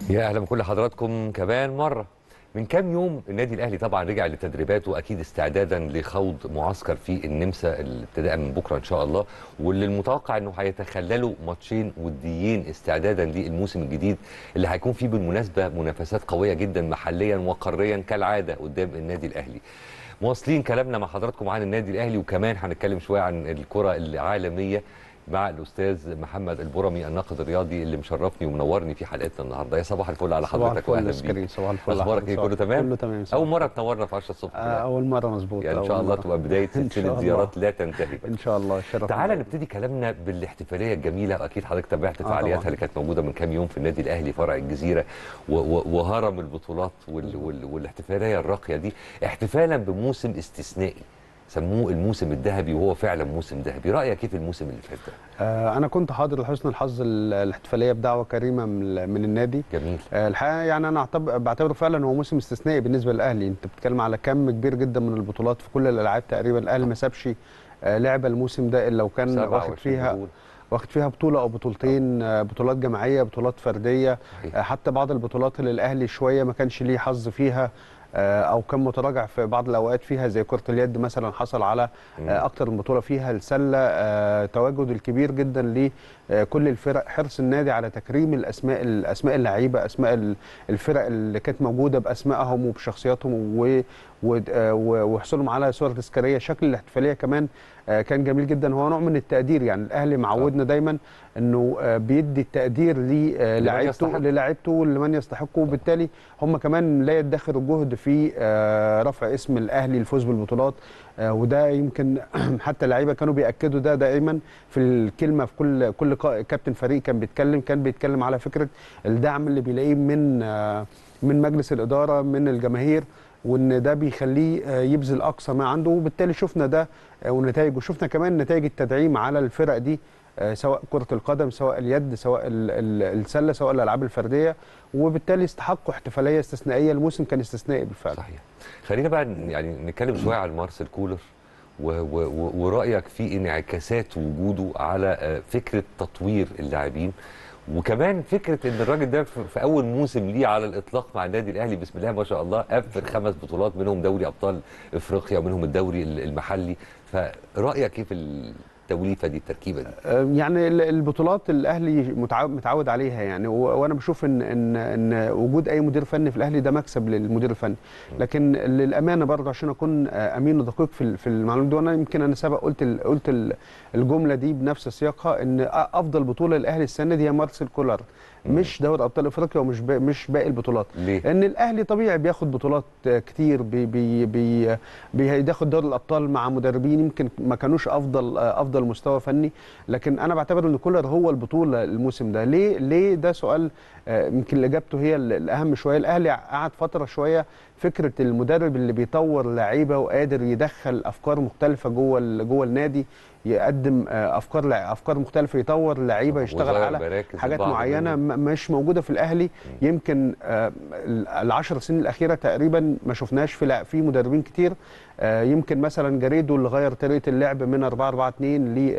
يا اهلا بكل حضراتكم كمان مره من كام يوم النادي الاهلي طبعا رجع لتدريباته اكيد استعدادا لخوض معسكر في النمسا ابتداء من بكره ان شاء الله واللي المتوقع انه هيتخللوا ماتشين وديين استعدادا للموسم الجديد اللي هيكون فيه بالمناسبه منافسات قويه جدا محليا وقاريا كالعاده قدام النادي الاهلي مواصلين كلامنا مع حضراتكم عن النادي الاهلي وكمان هنتكلم شويه عن الكره العالميه مع الاستاذ محمد البرمي الناقد الرياضي اللي مشرفني ومنورني في حلقتنا النهارده يا صباح الفل على صباح حضرتك الفل واهلا يا كريم بيك صباح الفل على اخبارك ايه حضرتك. كله تمام كله تمام اول مره تنورنا في 10 الصبح آه، كده. اول مره مظبوط يعني ان أول شاء الله مرة. تبقى بدايه إن شاء سلسله الله. زيارات لا تنتهي ان شاء الله شرف تعالى نبتدي كلامنا بالاحتفاليه الجميله واكيد حضرتك تابعت آه، فعالياتها طبعاً. اللي كانت موجوده من كام يوم في النادي الاهلي فرع الجزيره و- و- وهرم البطولات وال وال والاحتفاليه الراقيه دي احتفالا بموسم استثنائي سموه الموسم الذهبي وهو فعلا موسم ذهبي رايك ايه في الموسم اللي فات ده آه انا كنت حاضر لحسن الحظ ال- الاحتفاليه بدعوه كريمه من, من النادي جميل آه الحقيقه يعني انا أعتبر بعتبره فعلا هو موسم استثنائي بالنسبه للاهلي انت بتتكلم على كم كبير جدا من البطولات في كل الالعاب تقريبا الاهلي ما سابش آه لعبه الموسم ده الا لو كان 27 واخد فيها بطولة. واخد فيها بطوله او بطولتين آه، بطولات جماعيه بطولات فرديه صحيح. آه، حتى بعض البطولات اللي الاهلي شويه ما كانش ليه حظ فيها آه، او كان متراجع في بعض الاوقات فيها زي كره اليد مثلا حصل على مم. آه، اكتر من بطوله فيها السله آه، تواجد الكبير جدا لكل الفرق حرص النادي على تكريم الاسماء الاسماء اللعيبه اسماء ال- الفرق اللي كانت موجوده باسمائهم وبشخصياتهم و- و- آه، و- وحصولهم على صور تذكاريه شكل الاحتفاليه كمان آه، كان جميل جدا هو نوع من التقدير يعني الاهلي معودنا دايما انه آه، بيدي التقدير للاعيبته يستحق. للاعيبته ولمن يستحقه وبالتالي هم كمان لا يدخروا الجهد في آه، رفع اسم الاهلي الفوز بالبطولات آه، وده يمكن حتى اللعيبه كانوا بياكدوا ده دائما في الكلمه في كل كل قا- كابتن فريق كان بيتكلم كان بيتكلم على فكره الدعم اللي بيلاقيه من آه، من مجلس الاداره من الجماهير وان ده بيخليه آه، يبذل اقصى ما عنده وبالتالي شفنا ده آه، ونتائج وشفنا كمان نتائج التدعيم على الفرق دي آه، سواء كرة القدم سواء اليد سواء ال- ال- السلة سواء الألعاب الفردية وبالتالي استحقوا احتفالية استثنائية الموسم كان استثنائي بالفعل صحيح خلينا بقى ن- يعني نتكلم شويه عن مارسيل كولر و و و ورايك في انعكاسات وجوده على آه، فكره تطوير اللاعبين وكمان فكره ان الراجل ده في في اول موسم ليه على الاطلاق مع النادي الاهلي بسم الله ما شاء الله قفل خمس بطولات منهم دوري ابطال افريقيا ومنهم الدوري ال- المحلي فرايك ايه في التوليفه دي التركيبه دي آه، يعني ال- البطولات الاهلي متعود, متعود عليها يعني و- وانا بشوف ان ان ان وجود اي مدير فني في الاهلي ده مكسب للمدير الفني لكن للامانه برضه عشان اكون آه، امين ودقيق في ال- في المعلومات دي وانا يمكن انا سبق قلت ال- قلت ال- الجمله دي بنفس سياقها ان أ- افضل بطوله للاهلي السنه دي هي مارسيل كولر مش دوري ابطال افريقيا ومش با- مش باقي البطولات ليه؟ لان الاهلي طبيعي بياخد بطولات آه، كتير بي بي بي بياخد دوري الابطال مع مدربين يمكن ما كانوش افضل آه، افضل مستوى فني لكن انا بعتبر ان كولر هو البطوله الموسم ده ليه ليه ده سؤال آه، يمكن اجابته هي ال- الاهم شويه الاهلي قعد فتره شويه فكره المدرب اللي بيطور لعيبه وقادر يدخل افكار مختلفه جوه ال- جوه النادي يقدم آه، افكار لع- افكار مختلفه يطور لعيبه يشتغل ويغير على مراكز حاجات البعض معينه منهم. م- مش موجوده في الاهلي يمكن آه، ال- العشر سنين الاخيره تقريبا ما شفناش في لا- في مدربين كتير آه، يمكن مثلا جاريدو اللي غير طريقه اللعب من 4 4 2 ل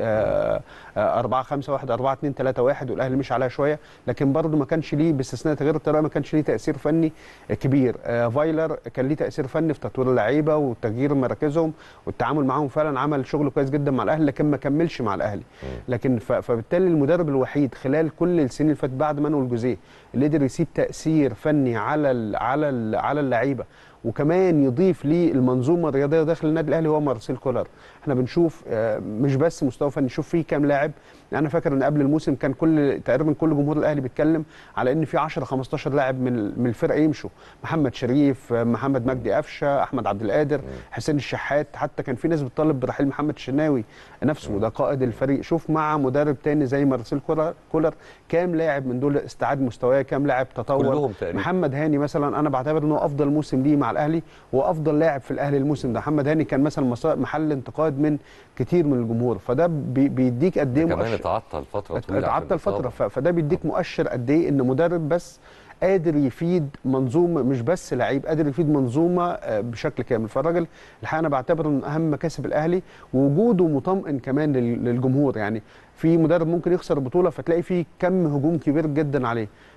4 5 1 4 2 3 1 والاهلي مش عليها شويه لكن برضه ما كانش ليه باستثناء تغيير الطريقه ما كانش ليه تاثير فني كبير آه، فايلر كان ليه تاثير فني في تطوير اللعيبه وتغيير مراكزهم والتعامل معاهم فعلا عمل شغل كويس جدا مع الاهلي لكن ما كملش مع الاهلي لكن ف- فبالتالي المدرب الوحيد خلال كل السنين اللي فاتت بعد مانويل جوزيه اللي قدر يسيب تاثير فني على ال على ال على اللعيبه وكمان يضيف للمنظومه الرياضيه داخل النادي الاهلي هو مارسيل كولر احنا بنشوف آه، مش بس مستوى فني نشوف فيه كام لاعب انا فاكر ان قبل الموسم كان كل تقريبا كل جمهور الاهلي بيتكلم على ان في 10 15 لاعب من من الفرقه يمشوا محمد شريف آه، محمد مجدي قفشه احمد عبد القادر حسين الشحات حتى كان في ناس بتطالب برحيل محمد الشناوي نفسه ده قائد الفريق شوف مع مدرب تاني زي مارسيل كولر كولر كام لاعب من دول استعاد مستواه كام لاعب تطور كلهم تقريبا. محمد هاني مثلا انا بعتبر انه افضل موسم ليه مع الاهلي وافضل لاعب في الاهلي الموسم ده محمد هاني كان مثلا مصا- محل انتقاد من كتير من الجمهور فده بي- بيديك قد ايه كمان مؤشر اتعطل فتره طويله عشان اتعطل فتره الإصابة. ف- فده بيديك مؤشر قد ايه ان مدرب بس قادر يفيد منظومه مش بس لعيب قادر يفيد منظومه آه، بشكل كامل فالراجل الحقيقه انا بعتبر ان اهم مكاسب الاهلي وجوده مطمئن كمان لل- للجمهور يعني في مدرب ممكن يخسر بطوله فتلاقي فيه كم هجوم كبير جدا عليه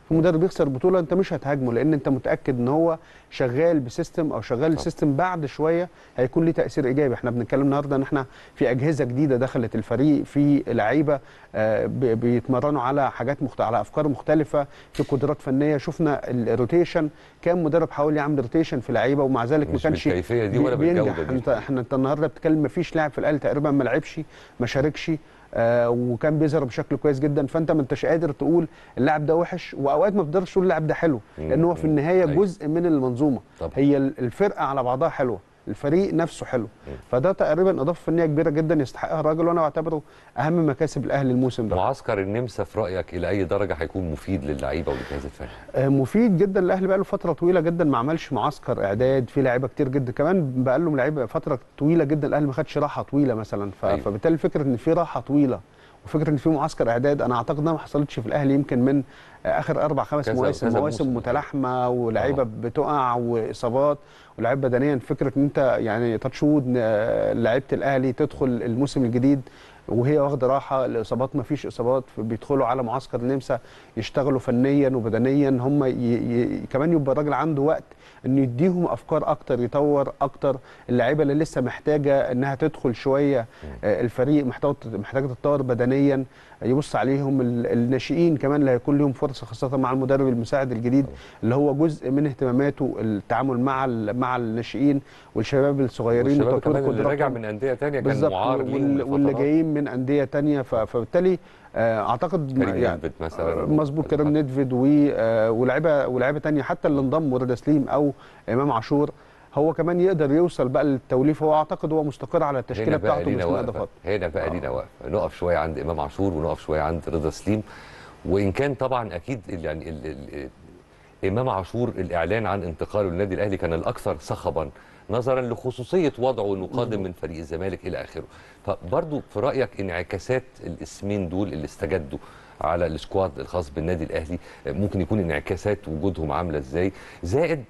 في مدرب يخسر بطوله انت مش هتهاجمه لان انت متاكد ان هو شغال بسيستم او شغال السيستم بعد شويه هيكون ليه تاثير ايجابي احنا بنتكلم النهارده ان احنا في اجهزه جديده دخلت الفريق في لعيبه آه، ب- بيتمرنوا على حاجات مخت... على افكار مختلفه في قدرات فنيه شفنا الروتيشن كان مدرب حاول يعمل روتيشن في لعيبه ومع ذلك ما مش كانش بالكيفية دي بي- ولا بينجح. بالجودة دي. انت احنا انت النهارده بتتكلم ما فيش لاعب في الاهلي تقريبا ما لعبش ما شاركش آه وكان بيظهر بشكل كويس جدا فانت ما انتش قادر تقول اللاعب ده وحش واوقات ما بتقدرش تقول اللاعب ده حلو لان هو في مم. النهايه أيوة. جزء من المنظومه طبعا. هي ال- الفرقه على بعضها حلوه الفريق نفسه حلو فده تقريبا اضافه فنيه كبيره جدا يستحقها الراجل وانا بعتبره اهم مكاسب الاهلي الموسم ده معسكر النمسا في رايك الى اي درجه هيكون مفيد للعيبه والجهاز الفني آه، مفيد جدا الاهلي بقى له فتره طويله جدا ما عملش معسكر اعداد في لعيبه كتير جدا كمان بقى له لعيبه فتره طويله جدا الاهلي ما خدش راحه طويله مثلا ف... أيوة. فبالتالي فكره ان في راحه طويله وفكره ان في معسكر اعداد انا اعتقد انها ما حصلتش في الاهلي يمكن من آه، اخر اربع خمس كذا- مواسم كذا مواسم موسم. متلاحمه ولاعيبه طبعا. بتقع واصابات ولاعيب بدنيا فكره ان انت يعني تشود آه، لعيبه الاهلي تدخل الموسم الجديد وهي واخده راحه الاصابات ما فيش اصابات بيدخلوا على معسكر النمسا يشتغلوا فنيا وبدنيا هم ي... ي... كمان يبقى الراجل عنده وقت انه يديهم افكار اكتر يطور اكتر اللعيبه اللي لسه محتاجه انها تدخل شويه آه، الفريق محتاج محتاجه تتطور بدنيا يبص عليهم ال- الناشئين كمان اللي هيكون لهم فرصه خاصه مع المدرب المساعد الجديد اللي هو جزء من اهتماماته التعامل مع ال- مع الناشئين والشباب الصغيرين والشباب وتطوير كمان اللي راجع قدراتهم من انديه تانية كان بالظبط معار ليهم وال- واللي لفترات. جايين من انديه تانية ف- فبالتالي آه، اعتقد كريم يعني نيدفيد مثلا. آه، مظبوط كريم نيدفيد و- آه، ولاعيبه ولاعيبه تانية حتى اللي انضم رضا سليم او امام عاشور هو كمان يقدر يوصل بقى للتوليف هو اعتقد هو مستقر على التشكيله هنا بقى بتاعته مش لينا من وقفه اضافات هنا بقى آه. لينا وقفه نقف شويه عند امام عاشور ونقف شويه عند رضا سليم وان كان طبعا اكيد ال- يعني ال ال امام عاشور الاعلان عن انتقاله للنادي الاهلي كان الاكثر صخبا نظرا لخصوصيه وضعه انه قادم من فريق الزمالك الى اخره فبرضو في رايك انعكاسات الاسمين دول اللي استجدوا على السكواد الخاص بالنادي الاهلي ممكن يكون انعكاسات وجودهم عامله ازاي زائد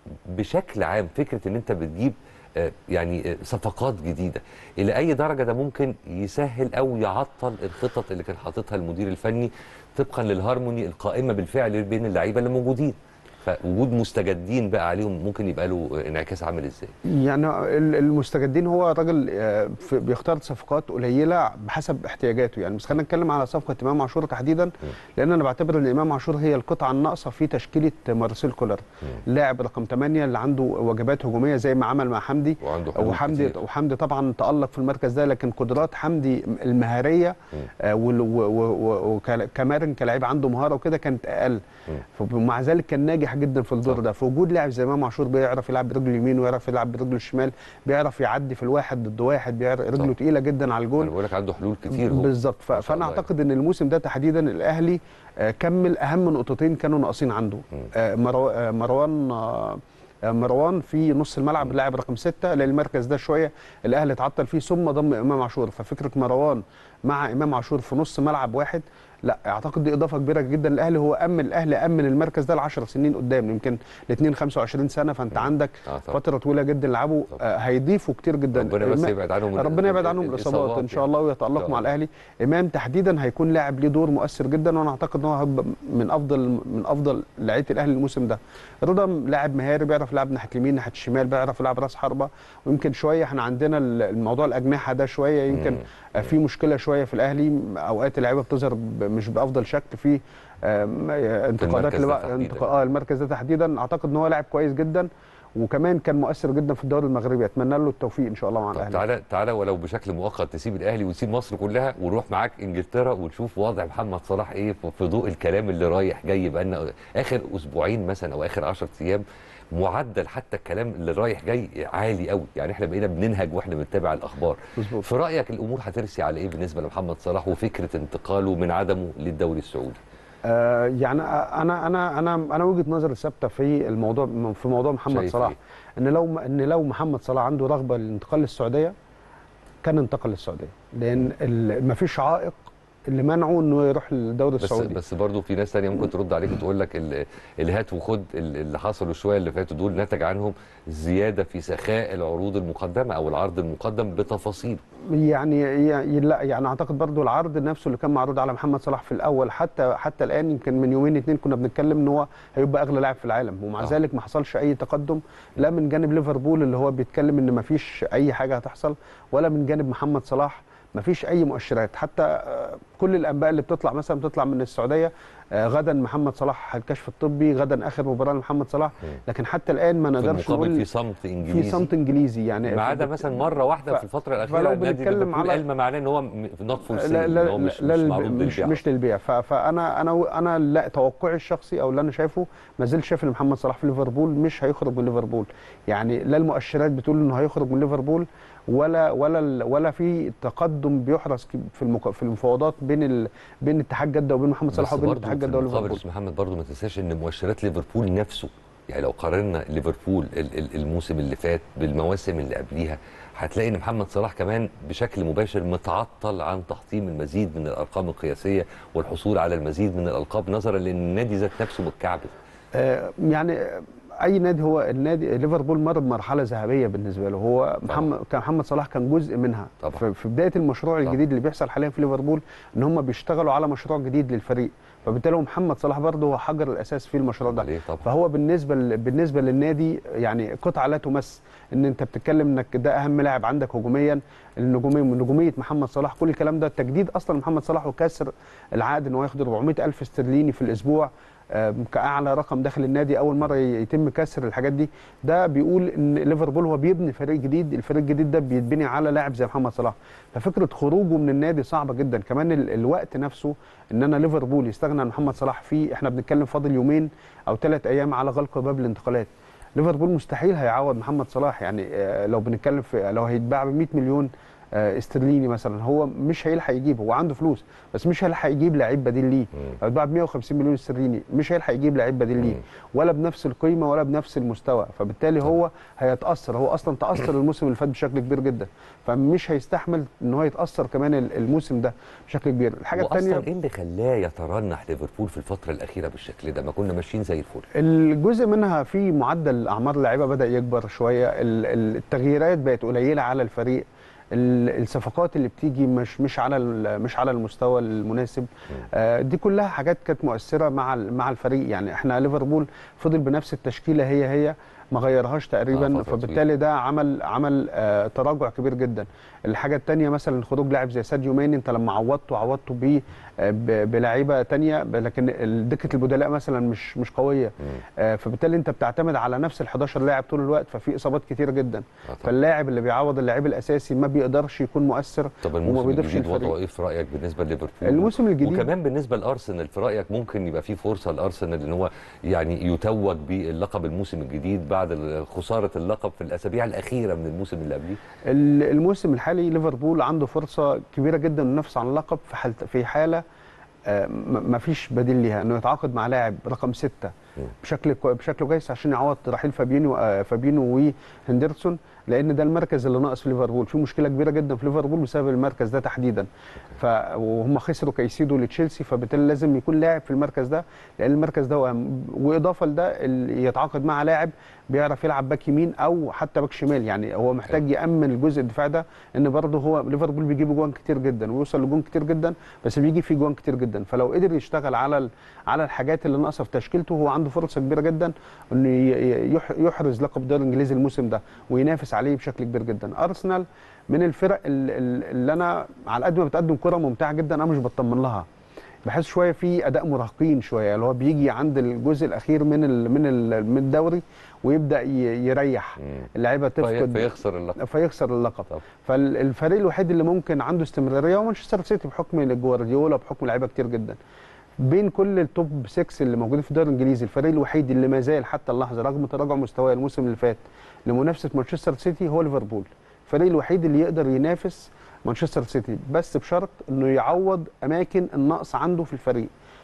بشكل عام فكره ان انت بتجيب آه، يعني آه، صفقات جديده الى اي درجه ده ممكن يسهل او يعطل الخطط اللي كان حاططها المدير الفني طبقا للهارموني القائمه بالفعل بين اللعيبه اللي موجودين فوجود مستجدين بقى عليهم ممكن يبقى له آه، انعكاس عامل ازاي يعني ال- المستجدين هو راجل آه، في- بيختار صفقات قليله بحسب احتياجاته يعني بس خلينا نتكلم على صفقه امام عاشور تحديدا لان انا بعتبر ان امام عاشور هي القطعه الناقصه في تشكيله مارسيل كولر لاعب رقم 8 اللي عنده وجبات هجوميه زي ما عمل مع حمدي وعنده حلول وحمدي كتير. وحمدي طبعا تالق في المركز ده لكن قدرات حمدي المهاريه آه، وال- و- و- و- وكمارن كلاعب عنده مهاره وكده كانت اقل ومع ذلك كان ناجح جدا في الدور طبعا. ده في وجود لاعب زي امام عاشور بيعرف يلعب برجله اليمين ويعرف يلعب برجله الشمال بيعرف يعدي في الواحد ضد واحد بيعرف رجله طبعا. تقيله جدا على انا الجول بقول لك عنده حلول كتير هو بالظبط ف- ما شاء فانا الله اعتقد ان الموسم ده تحديدا الاهلي آه، كمل اهم نقطتين كانوا ناقصين عنده آه، مرو- آه، مروان آه، آه، مروان في نص الملعب اللاعب رقم ستة لان المركز ده شويه الاهلي اتعطل فيه ثم ضم امام عاشور ففكره مروان مع امام عاشور في نص ملعب واحد لا اعتقد دي اضافه كبيره جدا الاهلي هو امن الاهلي امن المركز ده ل 10 سنين قدام يمكن الاثنين 25 سنه فانت عندك آه طبعا. فتره طويله جدا لعبوا آه، هيضيفوا كتير جدا ربنا بس إمام- يبعد عنهم ال- ربنا يبعد ال- عنهم الاصابات ان شاء يعني. الله إن ويتالقوا شاء مع الله. الاهلي امام تحديدا هيكون لاعب ليه دور مؤثر جدا وانا اعتقد ان هو هيبقى من افضل من افضل لعيبه الاهلي الموسم ده رضا لاعب مهاري بيعرف يلعب ناحيه اليمين ناحيه الشمال بيعرف يلعب راس حربه ويمكن شويه احنا عندنا ال- الموضوع الاجنحه ده شويه يمكن آه، في مشكله شويه في الاهلي اوقات اللعيبه بتظهر ب- مش بافضل شكل في آم، آه، انتقادات المركز ده لبقى- تحديداً. انتقا- اه المركز ده تحديدا اعتقد ان هو لاعب كويس جدا وكمان كان مؤثر جدا في الدوري المغربي اتمنى له التوفيق ان شاء الله مع طب الاهلي تعالى تعالى ولو بشكل مؤقت تسيب الاهلي وتسيب مصر كلها ونروح معاك انجلترا ونشوف وضع محمد صلاح ايه في- في ضوء الكلام اللي رايح جاي بقالنا اخر اسبوعين مثلا او اخر 10 ايام معدل حتى الكلام اللي رايح جاي عالي قوي يعني احنا بقينا بننهج واحنا بنتابع الاخبار مظبوط. في رايك الامور هترسي على ايه بالنسبه لمحمد صلاح وفكره انتقاله من عدمه للدوري السعودي آه، يعني انا انا انا انا وجهه نظري ثابته في الموضوع في موضوع محمد شايف صلاح إيه؟ ان لو ان لو محمد صلاح عنده رغبه للانتقال للسعوديه كان انتقل للسعوديه لان ما فيش عائق اللي منعه انه يروح للدوري بس السعودي بس برضه في ناس تانية ممكن ترد عليك وتقول لك ال- الهات وخد ال- اللي حصلوا شويه اللي فاتوا دول نتج عنهم زياده في سخاء العروض المقدمه او العرض المقدم بتفاصيل يعني يعني- لا يعني اعتقد برضو العرض نفسه اللي كان معروض على محمد صلاح في الاول حتى حتى الان يمكن من يومين اتنين كنا بنتكلم ان هو هيبقى اغلى لاعب في العالم ومع آه. ذلك ما حصلش اي تقدم لا من جانب ليفربول اللي هو بيتكلم ان ما فيش اي حاجه هتحصل ولا من جانب محمد صلاح ما فيش اي مؤشرات حتى آه، كل الانباء اللي بتطلع مثلا بتطلع من السعوديه آه، غدا محمد صلاح الكشف الطبي غدا اخر مباراه لمحمد صلاح مم. لكن حتى الان ما في نقدرش المقابل نقول في صمت انجليزي في صمت انجليزي يعني ما عدا في- مثلا مره واحده ف- في الفتره الاخيره فلو نادي بنتكلم ليفربول على- قال ما معناه ان هو نوت فور سيل لا ان لا هو مش لا مش لا معروض مش, للبيع مش للبيع ف- فانا انا انا لا توقعي الشخصي او اللي انا شايفه ما زلت شايف ان محمد صلاح في ليفربول مش هيخرج من ليفربول يعني لا المؤشرات بتقول انه هيخرج من ليفربول ولا ولا ال- ولا في تقدم بيحرز ك- في المك- في المفاوضات بين ال بين اتحاد جده وبين محمد صلاح بس وبين برضه اتحاد في جده المقابل وليفربول استاذ محمد برضه ما تنساش ان مؤشرات ليفربول نفسه يعني لو قارنا ليفربول ال- ال- الموسم اللي فات بالمواسم اللي قبليها هتلاقي ان محمد صلاح كمان بشكل مباشر متعطل عن تحطيم المزيد من الارقام القياسيه والحصول على المزيد من الالقاب نظرا لان النادي ذات نفسه متكعبل آه، يعني آه، اي نادي هو النادي ليفربول مر بمرحله ذهبيه بالنسبه له هو محمد كان محمد صلاح كان جزء منها طبعا. في في بدايه المشروع طبعا. الجديد اللي بيحصل حاليا في ليفربول ان هم بيشتغلوا على مشروع جديد للفريق فبالتالي هو محمد صلاح برضه هو حجر الاساس في المشروع ده عليه طبعا فهو بالنسبه ل- بالنسبه للنادي يعني قطعه لا تمس ان انت بتتكلم انك ده اهم لاعب عندك هجوميا النجوميه نجوميه محمد صلاح كل الكلام ده تجديد اصلا محمد صلاح وكسر العقد ان هو ياخد 400 الف استرليني في الاسبوع آم، كاعلى رقم داخل النادي اول مره ي- يتم كسر الحاجات دي ده بيقول ان ليفربول هو بيبني فريق جديد الفريق الجديد ده بيتبني على لاعب زي محمد صلاح ففكره خروجه من النادي صعبه جدا كمان ال- الوقت نفسه ان انا ليفربول يستغنى عن محمد صلاح في احنا بنتكلم فاضل يومين او ثلاث ايام على غلق باب الانتقالات ليفربول مستحيل هيعوض محمد صلاح يعني آه، لو بنتكلم في لو هيتباع ب 100 مليون آه، استرليني مثلا هو مش هيلحق يجيب هو عنده فلوس بس مش هيلحق يجيب لعيب بديل ليه مم. لو اتباع ب 150 مليون استرليني مش هيلحق يجيب لعيب بديل ليه مم. ولا بنفس القيمه ولا بنفس المستوى فبالتالي هو هيتاثر هو اصلا تاثر الموسم اللي فات بشكل كبير جدا فمش هيستحمل ان هو يتاثر كمان ال- الموسم ده بشكل كبير الحاجه واصلا الثانيه ايه اللي خلاه يترنح ليفربول في الفتره الاخيره بالشكل ده ما كنا ماشيين زي الفل الجزء منها في معدل اعمار اللعيبه بدا يكبر شويه ال- ال- التغييرات بقت قليله على الفريق ال- الصفقات اللي بتيجي مش مش على ال- مش على المستوى المناسب آه، دي كلها حاجات كانت مؤثره مع ال- مع الفريق يعني احنا ليفربول فضل بنفس التشكيله هي هي ما غيرهاش آه، تقريبا فترة فبالتالي ده عمل عمل آه، تراجع كبير جدا الحاجه الثانيه مثلا خروج لاعب زي ساديو ماني انت لما عوضته عوضته بيه آه، ب- بلاعيبه ثانيه لكن ال- دكه البدلاء مثلا مش مش قويه مم. آه، فبالتالي انت بتعتمد على نفس ال 11 لاعب طول الوقت ففي اصابات كتيره جدا آه، طبعا. فاللاعب اللي بيعوض اللاعب الاساسي ما بيقدرش يكون مؤثر طب وما الموسم بيضيفش الجديد الفريق. وضعه ايه في رايك بالنسبه لليفربول الموسم الجديد وكمان بالنسبه لارسنال في رايك ممكن يبقى في فرصه لارسنال ان هو يعني يتوج باللقب الموسم الجديد بعد خساره اللقب في الاسابيع الاخيره من الموسم اللي قبليه ال- الموسم الحالي ليفربول عنده فرصه كبيره جدا انه ينافس على اللقب في حاله في حاله آه، م- ما فيش بديل ليها انه يتعاقد مع لاعب رقم ستة مم. بشكل كو- بشكل كويس عشان يعوض رحيل فابينو آه، فابينو وهندرسون لان ده المركز اللي ناقص في ليفربول في مشكله كبيره جدا في ليفربول بسبب المركز ده تحديدا ف وهم خسروا كايسيدو لتشيلسي فبالتالي لازم يكون لاعب في المركز ده لان المركز ده أهم. واضافه لده اللي يتعاقد مع لاعب بيعرف يلعب باك يمين او حتى باك شمال يعني هو محتاج يامن الجزء الدفاع ده ان برضه هو ليفربول بيجيب جوان كتير جدا ويوصل لجون كتير جدا بس بيجي فيه جوان كتير جدا فلو قدر يشتغل على ال- على الحاجات اللي ناقصه في تشكيلته هو عنده فرصه كبيره جدا انه ي- يح- يحرز لقب الدوري الانجليزي الموسم ده وينافس عليه بشكل كبير جدا ارسنال من الفرق ال- ال- اللي انا على قد ما بتقدم كره ممتعه جدا انا مش بطمن لها بحس شويه في اداء مراهقين شويه اللي هو بيجي عند الجزء الاخير من ال من ال من الدوري ويبدا ي- يريح مم. اللعيبه في- تفقد فيخسر اللقب فيخسر اللقب طب. فالفريق الوحيد اللي ممكن عنده استمراريه هو مانشستر سيتي بحكم جوارديولا بحكم لعيبه كتير جدا بين كل التوب 6 اللي موجودين في الدوري الانجليزي الفريق الوحيد اللي ما زال حتى اللحظه رغم تراجع مستواه الموسم اللي فات لمنافسه مانشستر سيتي هو ليفربول الفريق الوحيد اللي يقدر ينافس مانشستر سيتي بس بشرط انه يعوض اماكن النقص عنده في الفريق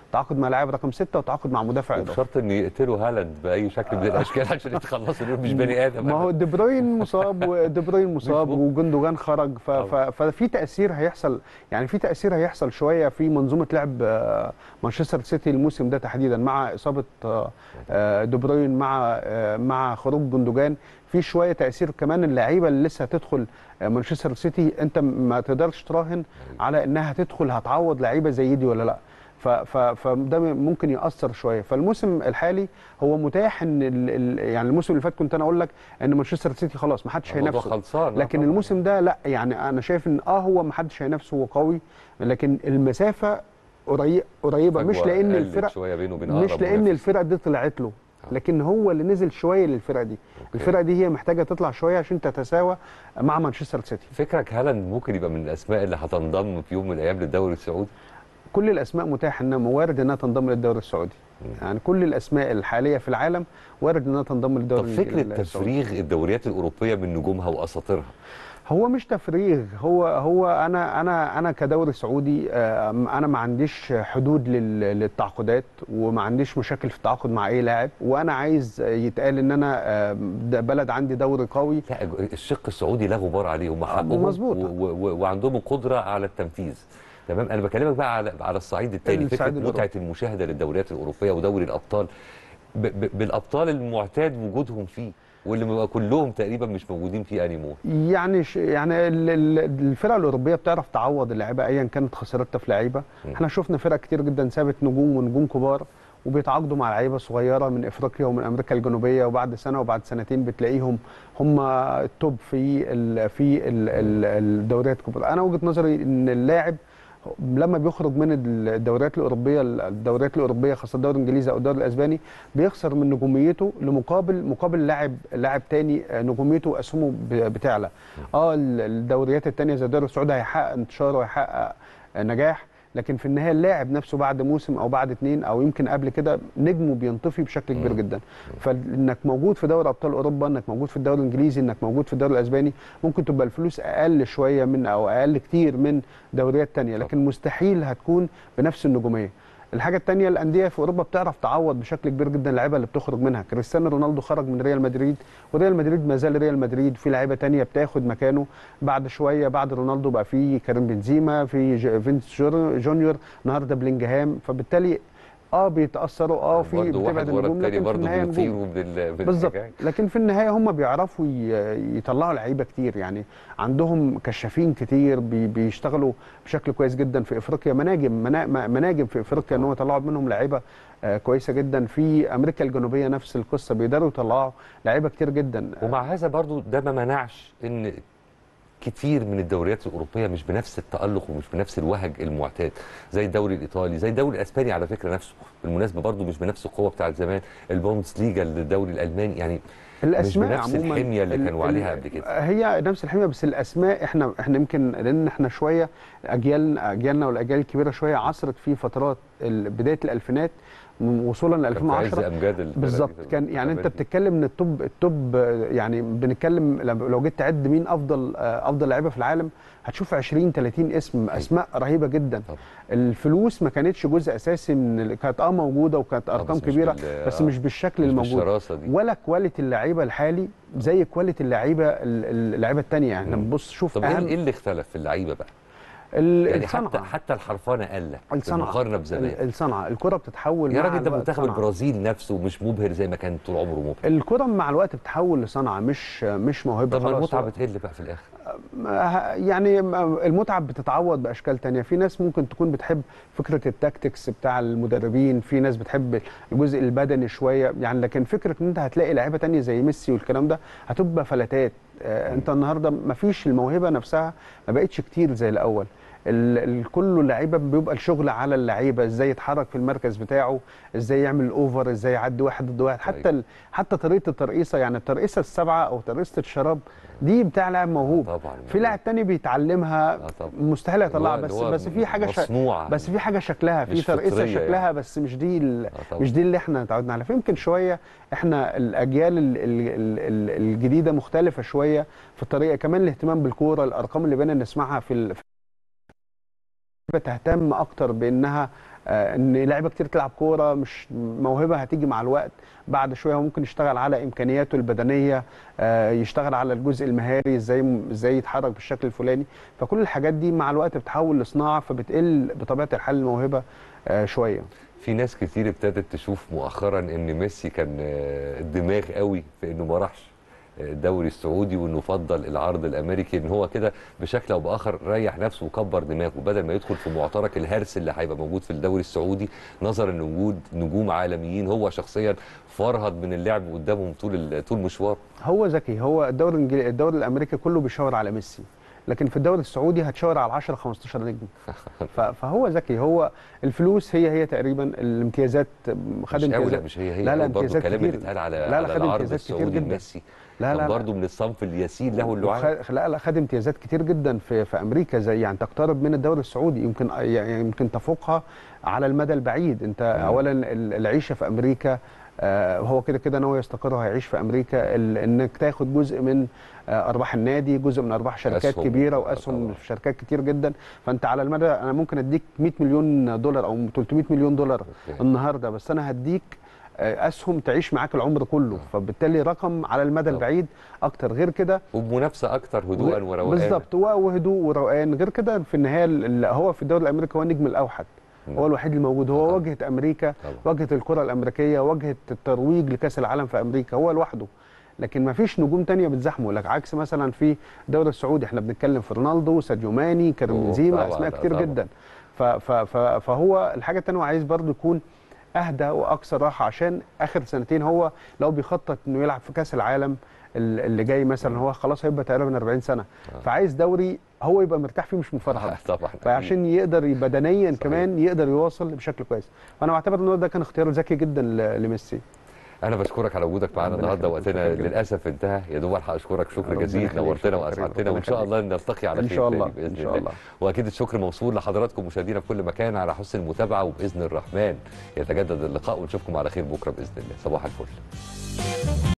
تعاقد مع لاعب رقم ستة وتعاقد مع مدافع اضافي وبشرط ان يقتلوا هالاند باي شكل من الاشكال عشان يتخلصوا دول مش بني ادم ما هو دي بروين مصاب ودي بروين مصاب مظبوط. وجندوجان خرج ف... ف... ففي تاثير هيحصل يعني في تاثير هيحصل شويه في منظومه لعب آه، مانشستر سيتي الموسم ده تحديدا مع اصابه آه، آه، دي بروين مع آه، مع خروج جندوجان في شويه تاثير كمان اللعيبه اللي لسه هتدخل آه، مانشستر سيتي انت ما تقدرش تراهن على انها هتدخل هتعوض لعيبه زي دي ولا لا ف- ف- فده ممكن ياثر شويه فالموسم الحالي هو متاح ان ال ال يعني الموسم اللي فات كنت انا اقول لك ان مانشستر سيتي خلاص ما حدش الموضوع هينافسه خلصان آه لكن طبعاً. الموسم ده لا يعني انا شايف ان اه هو ما حدش هينافسه هو قوي لكن المسافه قري- قريبه مش فجوة لان قلت الفرق شويه بينه وبين مش أقرب لان منافس. الفرق دي طلعت له آه. لكن هو اللي نزل شويه للفرقه دي أوكي. الفرقه دي هي محتاجه تطلع شويه عشان تتساوى مع مانشستر سيتي فكرك هالاند ممكن يبقى من الاسماء اللي هتنضم في يوم من الايام للدوري السعودي كل الاسماء متاح انها وارد انها تنضم للدوري السعودي يعني كل الاسماء الحاليه في العالم وارد انها تنضم طب للدوري فكره السعودي. تفريغ الدوريات الاوروبيه من نجومها واساطيرها هو مش تفريغ هو هو انا انا انا كدوري سعودي آه، انا ما عنديش حدود لل- للتعاقدات وما عنديش مشاكل في التعاقد مع اي لاعب وانا عايز يتقال ان انا آه، ده بلد عندي دوري قوي لا الشق السعودي لا غبار عليه هم حقهم مظبوط. و- و- و- وعندهم القدره على التنفيذ تمام انا بكلمك بقى على على الصعيد الثاني فكره الصعيد متعه الأوروبي. المشاهده للدوريات الاوروبيه ودوري الابطال ب ب بالابطال المعتاد وجودهم فيه واللي بيبقى كلهم تقريبا مش موجودين فيه انيمور يعني ش- يعني ال- ال- الفرق الاوروبيه بتعرف تعوض اللعيبه ايا كانت خسارتها في لعيبه م. احنا شفنا فرق كتير جدا سابت نجوم ونجوم كبار وبيتعاقدوا مع لعيبه صغيره من افريقيا ومن امريكا الجنوبيه وبعد سنه وبعد سنتين بتلاقيهم هم التوب في ال في ال ال الدوريات الكبرى انا وجهه نظري ان اللاعب لما بيخرج من الدوريات الاوروبيه الدوريات الاوروبيه خاصه الدوري الانجليزي او الدوري الاسباني بيخسر من نجوميته لمقابل مقابل لاعب لاعب تاني آه، نجوميته واسهمه ب- بتعلى اه ال- الدوريات التانيه زي الدوري السعودي هيحقق انتشار وهيحقق آه، نجاح لكن في النهايه اللاعب نفسه بعد موسم او بعد اتنين او يمكن قبل كده نجمه بينطفي بشكل كبير مم. جدا فانك موجود في دوري ابطال اوروبا انك موجود في الدوري الانجليزي انك موجود في الدوري الاسباني ممكن تبقى الفلوس اقل شويه من او اقل كتير من دوريات تانية لكن مستحيل هتكون بنفس النجوميه الحاجه الثانيه الانديه في اوروبا بتعرف تعوض بشكل كبير جدا اللعيبه اللي بتخرج منها كريستيانو رونالدو خرج من ريال مدريد وريال مدريد ما زال ريال مدريد في لعيبه تانية بتاخد مكانه بعد شويه بعد رونالدو بقى في كريم بنزيما في ج- فينس جور- جونيور النهارده بلينجهام فبالتالي اه بيتاثروا اه في برضه واحد بتبعد ورا النجوم الثاني لكن في برضه النهايه نجوم بيطيروا بال بالظبط بالحكاية. لكن في النهايه هم بيعرفوا ي- يطلعوا لعيبه كتير يعني عندهم كشافين كتير بي- بيشتغلوا بشكل كويس جدا في افريقيا مناجم منا- م- مناجم في افريقيا ان هم يطلعوا منهم لعيبه آه، كويسه جدا في امريكا الجنوبيه نفس القصه بيقدروا يطلعوا لعيبه كتير جدا ومع هذا برضو ده ما منعش ان كتير من الدوريات الاوروبيه مش بنفس التالق ومش بنفس الوهج المعتاد زي الدوري الايطالي زي الدوري الاسباني على فكره نفسه بالمناسبه برضو مش بنفس القوه بتاعت زمان البوندس ليجا الدوري الالماني يعني الاسماء بنفس عموما الحمية اللي ال- كانوا ال- عليها قبل كده. هي نفس الحميه بس الاسماء احنا احنا يمكن لان احنا شويه اجيال اجيالنا والاجيال الكبيره شويه عصرت في فترات ال- بدايه الالفينات م- وصولا ل كان في عز 2010 امجاد الفرق دي بالظبط في كان يعني انت الأماكن. بتتكلم ان التوب التوب آه، يعني بنتكلم لما- لو جيت تعد مين افضل آه، افضل لعيبه في العالم هتشوف 20 30 اسم اسماء رهيبه جدا طبعا. الفلوس ما كانتش جزء اساسي من ال- كانت اه موجوده وكانت آه، ارقام بس مش كبيره بال- بس آه، مش بالشكل مش الموجود بالشراسه دي ولا كواليتي اللعيبه الحالي زي كواليتي اللعيبه ال- اللعيبه الثانيه يعني مم. بص شوف طب ايه اهم ايه اللي اختلف في اللعيبه بقى؟ ال- يعني حتى الصنعه حتى الحرفنه قل الصنعه بالمقارنه بزمان ال- الصنعه الكره بتتحول يا مع راجل ده الوقت منتخب صنعة. البرازيل نفسه مش مبهر زي ما كان طول عمره مبهر الكره مع الوقت بتتحول لصنعه مش مش موهبه طب ما خلاص المتعه هو- بتقل بقى في الاخر ما- يعني المتعه بتتعوض باشكال تانية في ناس ممكن تكون بتحب فكره التاكتكس بتاع المدربين في ناس بتحب الجزء البدني شويه يعني لكن فكره ان انت هتلاقي لعيبه تانية زي ميسي والكلام ده هتبقى فلتات آه، انت النهارده ما فيش الموهبه نفسها ما بقتش كتير زي الاول ال- ال- كله لعيبه بيبقى الشغل على اللعيبه ازاي يتحرك في المركز بتاعه ازاي يعمل اوفر ازاي يعدي واحد ضد واحد حتى ال... حتى طريقه الترقيصه يعني الترقيصه السبعه او ترقيصه الشراب دي بتاع لاعب موهوب طبعا في لاعب تاني بيتعلمها آه طبعا. مستحيل يطلعها اللي بس هو بس في حاجه ش... مصنوعه بس في حاجه شكلها في مش ترقيصه فطرية شكلها يعني. بس مش دي ال... آه طبعا. مش دي اللي احنا اتعودنا عليها فيمكن شويه احنا الاجيال ال... ال... ال... ال- الجديده مختلفه شويه في الطريقه كمان الاهتمام بالكوره الارقام اللي بقينا نسمعها في ال... تهتم اكتر بانها آه، ان لعيبه كتير تلعب كوره مش موهبه هتيجي مع الوقت بعد شويه هو ممكن يشتغل على امكانياته البدنيه آه، يشتغل على الجزء المهاري ازاي ازاي يتحرك بالشكل الفلاني فكل الحاجات دي مع الوقت بتتحول لصناعه فبتقل بطبيعه الحال الموهبه آه، شويه في ناس كتير ابتدت تشوف مؤخرا ان ميسي كان آه، الدماغ قوي في انه ما راحش آه، الدوري السعودي وانه فضل العرض الامريكي ان هو كده بشكل او باخر ريح نفسه وكبر دماغه بدل ما يدخل في معترك الهرس اللي هيبقى موجود في الدوري السعودي نظرا لوجود نجوم عالميين هو شخصيا فرهد من اللعب قدامهم طول ال- طول مشوار هو ذكي هو الدوري الانجليزي الدوري الامريكي كله بيشاور على ميسي لكن في الدوري السعودي هتشاور على 10 15 نجم ف- فهو ذكي هو الفلوس هي هي تقريبا الامتيازات خد مش قوي لا امتيازات مش هي هي لا لا برضه امتيازات الكلام اللي كتير. اتقال على لا لا على خد العرض امتيازات كتير السعودي جدا. ميسي لا كان لا لا برضه من الصنف اليسير له اللعاب وخ- لا لا خد امتيازات كتير جدا في في امريكا زي يعني تقترب من الدوري السعودي يمكن يعني يمكن تفوقها على المدى البعيد انت مم. اولا ال- العيشه في امريكا آه، هو كده كده ناوي يستقر وهيعيش في امريكا ال- انك تاخد جزء من آه، ارباح النادي جزء من ارباح شركات أسهم. كبيره آه، واسهم طبعا. في شركات كتير جدا فانت على المدى انا ممكن اديك 100 مليون دولار او 300 مليون دولار أوكي. النهارده بس انا هديك آه، اسهم تعيش معاك العمر كله فبالتالي رقم على المدى طبعا. البعيد اكتر غير كده وبمنافسه اكتر هدوءا وروقان بالظبط و- وهدوء وروقان غير كده في النهايه ال- هو في الدوري الامريكي هو النجم الاوحد مم. هو الوحيد الموجود هو طبعا. واجهه امريكا طبعا. واجهه الكره الامريكيه واجهه الترويج لكاس العالم في امريكا هو لوحده لكن ما فيش نجوم تانية بتزاحمه لك عكس مثلا في الدوري السعودي احنا بنتكلم في رونالدو ساديو ماني كريم أوه، بنزيما طبعا، اسماء لا، كتير طبعا. جدا ف ف ف فهو الحاجه التانية هو عايز برضه يكون اهدى واكثر راحه عشان اخر سنتين هو لو بيخطط انه يلعب في كاس العالم ال- اللي جاي مثلا هو خلاص هيبقى تقريبا 40 سنه آه. فعايز دوري هو يبقى مرتاح فيه مش مفرهد طبعا فعشان يقدر بدنيا صحيح. كمان يقدر يواصل بشكل كويس فانا بعتبر ان هو ده كان اختيار ذكي جدا ل- لميسي انا بشكرك على وجودك معانا ربنا النهارده يخليك، وقتنا شكراً جداً. للاسف انتهى يا دوب الحق اشكرك شكر ربنا جزيل يخليك، نورتنا شكراً واسعدتنا كريم، وان شاء ربنا الله نلتقي على ان خير شاء الله تاني باذن ان شاء الله واكيد الشكر موصول لحضراتكم مشاهدينا في كل مكان على حسن المتابعه وباذن الرحمن يتجدد اللقاء ونشوفكم على خير بكره باذن الله صباح الفل